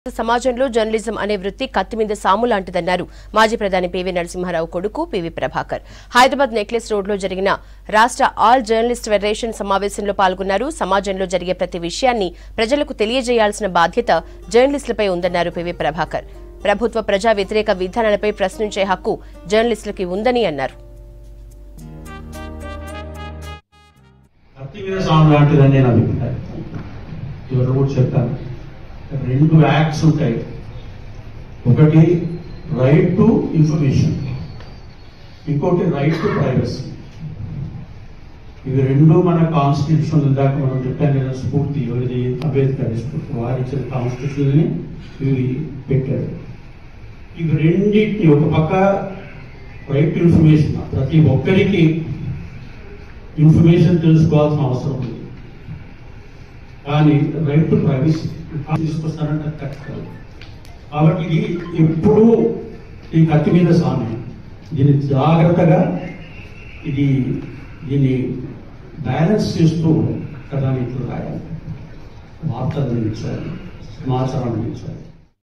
సమాజంలో జర్నలిజం అనే వృత్తి కత్తి మీద సాము లాంటిదన్నారు మాజీ ప్రధాని పివి నరసింహారావు కొడుకు పివి ప్రభాకర్ హైదరాబాద్ నెక్లెస్ రోడ్లో జరిగిన రాష్ట్ర ఆల్ జర్నలిస్ట్ ఫెడరేషన్ సమావేశంలో పాల్గొన్నారు సమాజంలో జరిగే ప్రతి విషయాన్ని ప్రజలకు తెలియజేయాల్సిన బాధ్యత జర్నలిస్టులపై ఉందన్నారు పివి ప్రభాకర్ ప్రభుత్వ ప్రజా వ్యతిరేక విధానాలపై ప్రశ్నించే హక్కు జర్నలిస్టులకి ఉందని అన్నారు కత్తి మీద సాంగ్ లాంటిదని నేను అభిప్రాయం ఎవరు కూడా చెప్తాను రెండు యాక్ట్స్ ఉంటాయి ఒకటి రైట్ టు ఇన్ఫర్మేషన్ ఇంకోటి రైట్ టు ప్రైవసీ ఇవి రెండు మన కాన్స్టిట్యూషన్ ఇందాక మనం చెప్పాం కదా స్ఫూర్తి ఎవరిది అంబేద్కర్ స్ఫూర్తి వారు ఇచ్చిన కాన్స్టిట్యూషన్ ఇవి పెట్టారు ఇవి రెండింటిని ఒక పక్క రైట్ టు ఇన్ఫర్మేషన్ ప్రతి ఒక్కరికి ఇన్ఫర్మేషన్ తెలుసుకోవాల్సిన అవసరం ఉంది కానీ రైట్ టు ప్రైవసీ తీసుకొస్తారంటే కరెక్ట్ కాదు. కాబట్టి ఇది ఎప్పుడూ ఈ కత్తి మీద సామ్యం దీన్ని జాగ్రత్తగా ఇది దీన్ని బ్యాలెన్స్ చేస్తూ కథానికులు రాయాలి వార్తలు అందించాలి సమాచారం అందించాలి